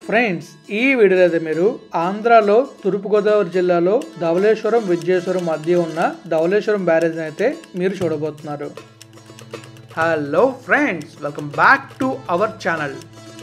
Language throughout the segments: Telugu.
ఫ్రెండ్స్ ఈ వీడియోలో అయితే మీరు ఆంధ్రాలో తూర్పుగోదావరి జిల్లాలో ధవళేశ్వరం విజయేశ్వరం మధ్య ఉన్న ధవళేశ్వరం బ్యారేజ్ అయితే మీరు చూడబోతున్నారు hello friends welcome back to our channel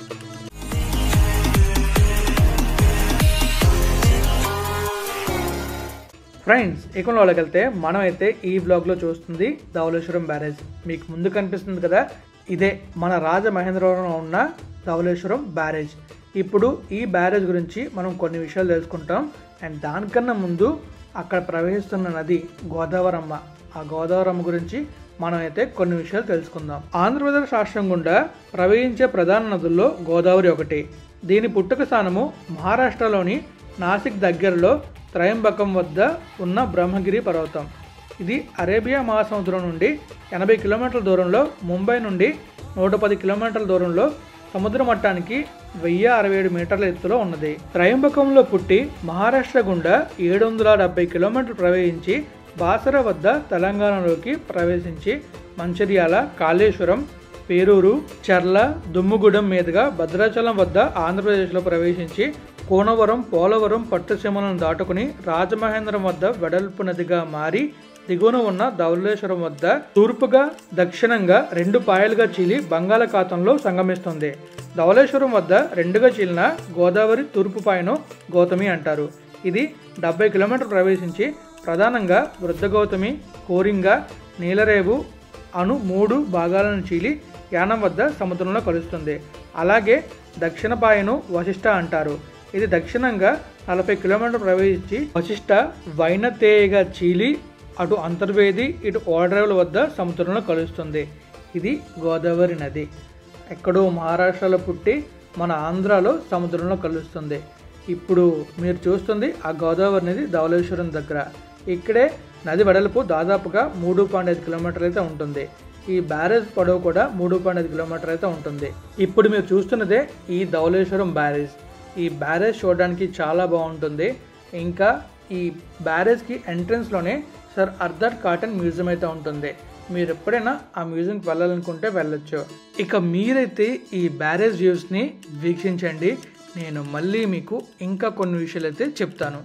friends ఇకంలోకి వెళ్తే మనం అయితే ఈ బ్లాగ్లో చూస్తుంది ధవళేశ్వరం బ్యారేజ్ మీకు ముందు కనిపిస్తుంది కదా ఇదే మన రాజమహేంద్రవరంలో ఉన్న ధవళేశ్వరం బ్యారేజ్ ఇప్పుడు ఈ బ్యారేజ్ గురించి మనం కొన్ని విషయాలు తెలుసుకుంటాం అండ్ దానికన్నా ముందు అక్కడ ప్రవహిస్తున్న నది గోదావరమ్మ ఆ గోదావరమ్మ గురించి మనం అయితే కొన్ని విషయాలు తెలుసుకుందాం ఆంధ్రప్రదేశ్ రాష్ట్రం గుండా ప్రవహించే ప్రధాన నదుల్లో గోదావరి ఒకటి దీని పుట్టుక స్థానము మహారాష్ట్రలోని నాసిక్ దగ్గరలో త్రయంబకం వద్ద ఉన్న బ్రహ్మగిరి పర్వతం ఇది అరేబియా మహాసముద్రం నుండి ఎనభై కిలోమీటర్ల దూరంలో ముంబై నుండి నూట పది కిలోమీటర్ల దూరంలో సముద్ర మట్టానికి వెయ్యి అరవై ఏడు మీటర్ల ఎత్తులో ఉన్నది త్రయంబకంలో పుట్టి మహారాష్ట్ర గుండా ఏడు వందల డెబ్బై కిలోమీటర్లు ప్రవహించి బాసర వద్ద తెలంగాణలోకి ప్రవేశించి మంచిర్యాల కాళేశ్వరం పేరూరు చర్ల దుమ్ముగూడెం మీదుగా భద్రాచలం వద్ద ఆంధ్రప్రదేశ్లో ప్రవేశించి కోనవరం పోలవరం పట్టుసీమలను దాటుకుని రాజమహేంద్రం వద్ద వెడల్పు నదిగా మారి దిగువన ఉన్న ధవళేశ్వరం వద్ద తూర్పుగా దక్షిణంగా రెండు పాయలుగా చీలి బంగాళాఖాతంలో సంగమిస్తుంది ధవళేశ్వరం వద్ద రెండుగా చీలిన గోదావరి తూర్పు పాయను గౌతమి అంటారు ఇది డెబ్బై కిలోమీటర్ ప్రవేశించి ప్రధానంగా వృద్ధ గౌతమి కోరింగ నీలరేవు అను మూడు భాగాలను చీలి యానం వద్ద సముద్రంలో కలుస్తుంది అలాగే దక్షిణ పాయను వశిష్ట అంటారు ఇది దక్షిణంగా నలభై కిలోమీటర్ ప్రవేశించి వశిష్ట వైనతేయగా చీలి అటు అంతర్వేది ఇటు ఓడరేవుల వద్ద సముద్రంలో కలుస్తుంది ఇది గోదావరి నది ఎక్కడో మహారాష్ట్రలో పుట్టి మన ఆంధ్రాలో సముద్రంలో కలుస్తుంది ఇప్పుడు మీరు చూస్తుంది ఆ గోదావరి నది ధవళేశ్వరం దగ్గర ఇక్కడే నది వెడల్పు దాదాపుగా మూడు పాయింట్ ఐదు కిలోమీటర్లు అయితే ఉంటుంది ఈ బ్యారేజ్ పొడవు కూడా మూడు పాయింట్ ఐదు కిలోమీటర్ అయితే ఉంటుంది ఇప్పుడు మీరు చూస్తున్నదే ఈ ధవళేశ్వరం బ్యారేజ్ ఈ బ్యారేజ్ చూడడానికి చాలా బాగుంటుంది ఇంకా ఈ బ్యారేజ్కి ఎంట్రన్స్లోనే సర్ అర్దర్ కాటన్ మ్యూజియం అయితే ఉంటుంది మీరు ఎప్పుడైనా ఆ మ్యూజియంకి వెళ్ళాలనుకుంటే వెళ్ళొచ్చు ఇక మీరైతే ఈ బ్యారేజ్ వ్యూస్ని వీక్షించండి నేను మళ్ళీ మీకు ఇంకా కొన్ని విషయాలు అయితే చెప్తాను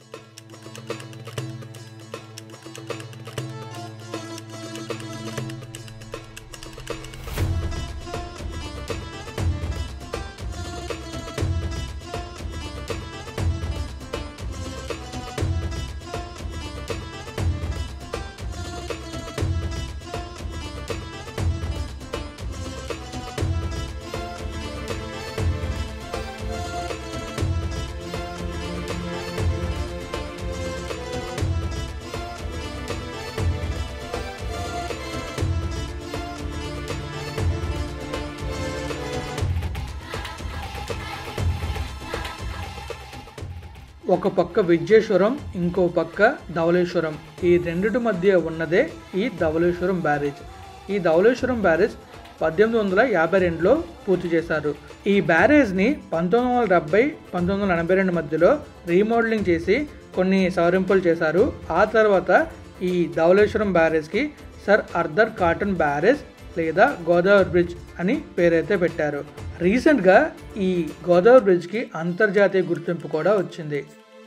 ఒక పక్క విద్యేశ్వరం ఇంకో పక్క ధవళేశ్వరం ఈ రెండిటి మధ్య ఉన్నదే ఈ ధవళేశ్వరం బ్యారేజ్ ఈ ధవళేశ్వరం బ్యారేజ్ పద్దెనిమిది వందల యాభై రెండులో పూర్తి చేశారు ఈ బ్యారేజ్ని పంతొమ్మిది వందల డెబ్బై పంతొమ్మిది వందల ఎనభై రెండు మధ్యలో రీమోడలింగ్ చేసి కొన్ని సవరింపులు చేశారు ఆ తర్వాత ఈ ధవళేశ్వరం బ్యారేజ్కి సర్ అర్దర్ కాటన్ బ్యారేజ్ లేదా గోదావరి బ్రిడ్జ్ అని పేరైతే పెట్టారు రీసెంట్గా ఈ గోదావరి బ్రిడ్జ్కి అంతర్జాతీయ గుర్తింపు కూడా వచ్చింది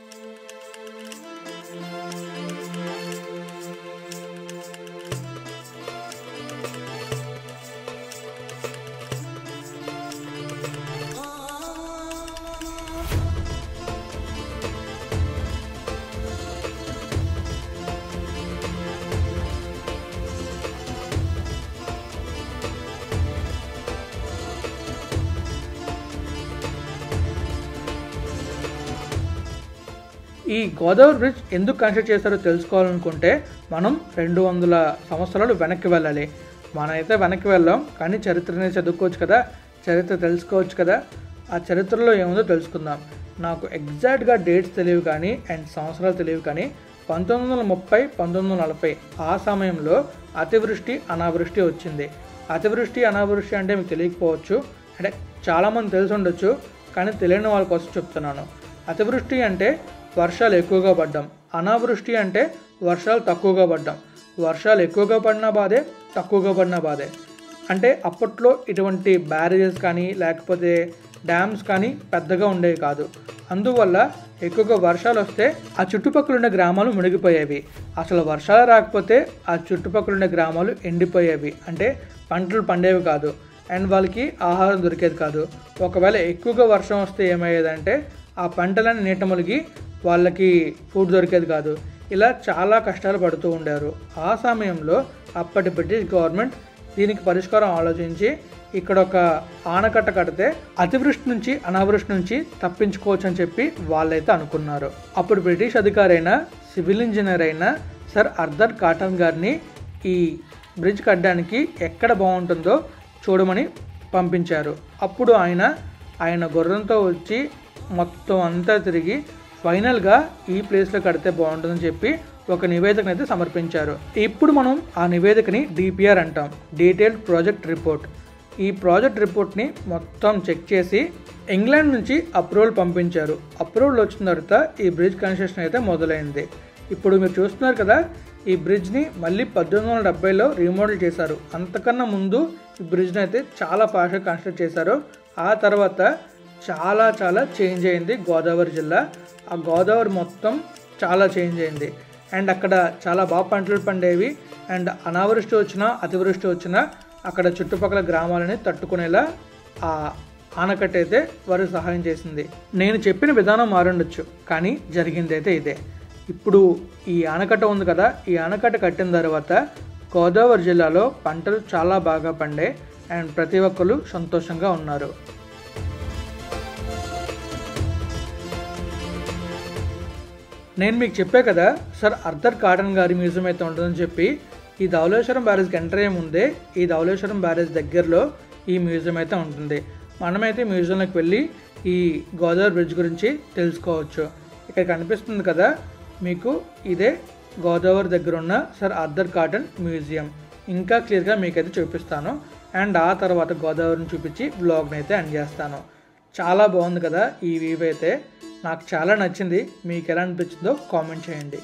ఈ గోదావరి బ్రిడ్జ్ ఎందుకు కన్స్ట్రక్ట్ చేశారో తెలుసుకోవాలనుకుంటే మనం రెండు వందల సంవత్సరాలు వెనక్కి వెళ్ళాలి మనమైతే వెనక్కి వెళ్ళాం కానీ చరిత్రని చదువుకోవచ్చు కదా చరిత్ర తెలుసుకోవచ్చు కదా ఆ చరిత్రలో ఏముందో తెలుసుకుందాం నాకు ఎగ్జాక్ట్గా డేట్స్ తెలియవు కానీ అండ్ సంవత్సరాలు తెలియవు కానీ పంతొమ్మిది వందల ముప్పై పంతొమ్మిది వందల నలభై ఆ సమయంలో అతివృష్టి అనావృష్టి వచ్చింది అతివృష్టి అనావృష్టి అంటే మీకు తెలియకపోవచ్చు అంటే చాలామంది తెలిసి ఉండొచ్చు కానీ తెలియని వాళ్ళ కోసం చెప్తున్నాను అతివృష్టి అంటే వర్షాలు ఎక్కువగా పడ్డం అనావృష్టి అంటే వర్షాలు తక్కువగా పడ్డం వర్షాలు ఎక్కువగా పడినా బాధే తక్కువగా పడినా బాధే అంటే అప్పట్లో ఇటువంటి బ్యారేజెస్ కానీ లేకపోతే డ్యామ్స్ కానీ పెద్దగా ఉండేవి కాదు అందువల్ల ఎక్కువగా వర్షాలు వస్తే ఆ చుట్టుపక్కల ఉన్న గ్రామాలు మునిగిపోయేవి అసలు వర్షాలు రాకపోతే ఆ చుట్టుపక్కల ఉన్న గ్రామాలు ఎండిపోయేవి అంటే పంటలు పండేవి కాదు అండ్ వాళ్ళకి ఆహారం దొరికేది కాదు ఒకవేళ ఎక్కువగా వర్షం వస్తే ఏమయ్యేదంటే ఆ పంటలను నీట మునిగి వాళ్ళకి ఫుడ్ దొరికేది కాదు ఇలా చాలా కష్టాలు పడుతూ ఉండారు ఆ సమయంలో అప్పటి బ్రిటిష్ గవర్నమెంట్ దీనికి పరిష్కారం ఆలోచించి ఇక్కడ ఒక ఆనకట్ట కడితే అతివృష్టి నుంచి అనావృష్టి నుంచి తప్పించుకోవచ్చు అని చెప్పి వాళ్ళైతే అనుకున్నారు అప్పుడు బ్రిటిష్ అధికారి అయిన సివిల్ ఇంజనీర్ అయిన సర్ అర్దర్ కాటన్ గారిని ఈ బ్రిడ్జ్ కట్టడానికి ఎక్కడ బాగుంటుందో చూడమని పంపించారు అప్పుడు ఆయన ఆయన గుర్రంతో వచ్చి మొత్తం అంతా తిరిగి ఫైనల్గా ఈ ప్లేస్లో కడితే బాగుంటుందని చెప్పి ఒక నివేదికను అయితే సమర్పించారు ఇప్పుడు మనం ఆ నివేదికని డిపిఆర్ అంటాం డీటెయిల్డ్ ప్రాజెక్ట్ రిపోర్ట్ ఈ ప్రాజెక్ట్ రిపోర్ట్ని మొత్తం చెక్ చేసి ఇంగ్లాండ్ నుంచి అప్రూవల్ పంపించారు అప్రూవల్ వచ్చిన తర్వాత ఈ బ్రిడ్జ్ కన్స్ట్రక్షన్ అయితే మొదలైంది ఇప్పుడు మీరు చూస్తున్నారు కదా ఈ బ్రిడ్జ్ని మళ్ళీ పద్దెనిమిది వందల డెబ్బైలో రీమోడల్ చేశారు అంతకన్నా ముందు ఈ బ్రిడ్జ్ని అయితే చాలా ఫాస్ట్గా కన్స్ట్రక్ట్ చేశారు ఆ తర్వాత చాలా చాలా చేంజ్ అయింది గోదావరి జిల్లా ఆ గోదావరి మొత్తం చాలా చేంజ్ అయింది అండ్ అక్కడ చాలా బాగా పంటలు పండేవి అండ్ అనావృష్టి వచ్చినా అతివృష్టి వచ్చినా అక్కడ చుట్టుపక్కల గ్రామాలని తట్టుకునేలా ఆ ఆనకట్ట అయితే వారికి సహాయం చేసింది నేను చెప్పిన విధానం మారుండొచ్చు కానీ జరిగింది అయితే ఇదే ఇప్పుడు ఈ ఆనకట్ట ఉంది కదా ఈ ఆనకట్ట కట్టిన తర్వాత గోదావరి జిల్లాలో పంటలు చాలా బాగా పండే అండ్ ప్రతి ఒక్కరు సంతోషంగా ఉన్నారు నేను మీకు చెప్పే కదా సార్ అర్దర్ కాటన్ గారి మ్యూజియం అయితే ఉంటుందని చెప్పి ఈ ధవళేశ్వరం బ్యారేజ్కి ఎంటర్ అయ్యే ముందే ఈ ధవళేశ్వరం బ్యారేజ్ దగ్గరలో ఈ మ్యూజియం అయితే ఉంటుంది మనమైతే మ్యూజియంలోకి వెళ్ళి ఈ గోదావరి బ్రిడ్జ్ గురించి తెలుసుకోవచ్చు ఇక్కడ కనిపిస్తుంది కదా మీకు ఇదే గోదావరి దగ్గర ఉన్న సార్ అర్దర్ కాటన్ మ్యూజియం ఇంకా క్లియర్గా మీకైతే చూపిస్తాను అండ్ ఆ తర్వాత గోదావరిని చూపించి బ్లాగ్ని అయితే ఎండ్ చేస్తాను చాలా బాగుంది కదా ఈ వ్యూ అయితే నాకు చాలా నచ్చింది మీకు ఎలా అనిపించిందో కామెంట్ చేయండి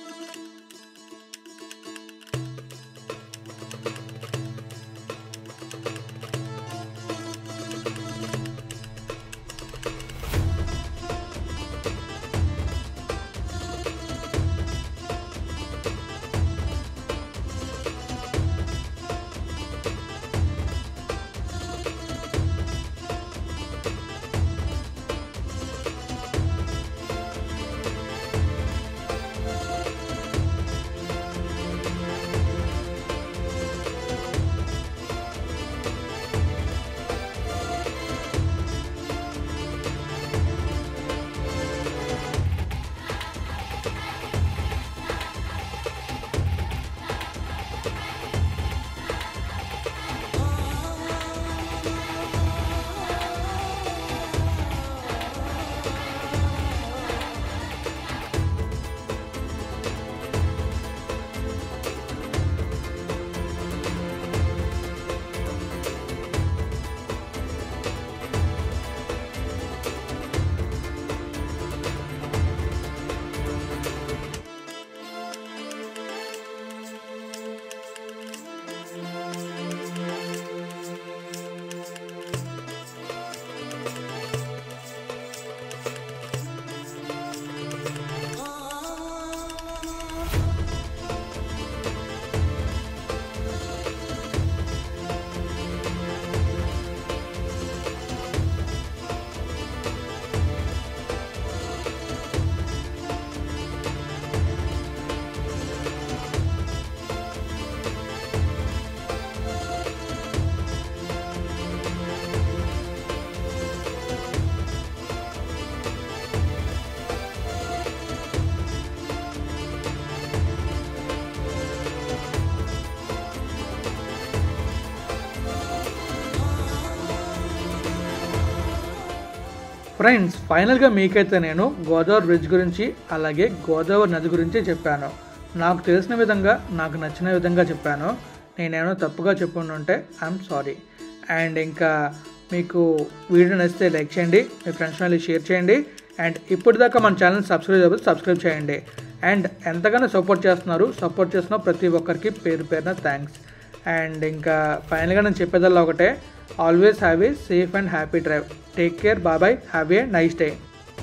ఫ్రెండ్స్ ఫైనల్గా మీకైతే నేను గోదావరి బ్రిడ్జ్ గురించి అలాగే గోదావరి నది గురించి చెప్పాను నాకు తెలిసిన విధంగా నాకు నచ్చిన విధంగా చెప్పాను నేనేమో తప్పుగా చెప్పుంటే ఐఎమ్ సారీ అండ్ ఇంకా మీకు వీడియో నచ్చితే లైక్ చేయండి మీ ఫ్రెండ్స్ మళ్ళీ షేర్ చేయండి అండ్ ఇప్పటిదాకా మన ఛానల్ సబ్స్క్రైబ్ చేయకపోతే సబ్స్క్రైబ్ చేయండి అండ్ ఎంతగానో సపోర్ట్ చేస్తున్నారు సపోర్ట్ చేస్తున్న ప్రతి ఒక్కరికి పేరు పేరున థ్యాంక్స్ అండ్ ఇంకా ఫైనల్గా నేను చెప్పేదల్లా ఒకటే always have a safe and happy drive take care బాబాయ్ హ్యావ్ ఏ నైస్ డే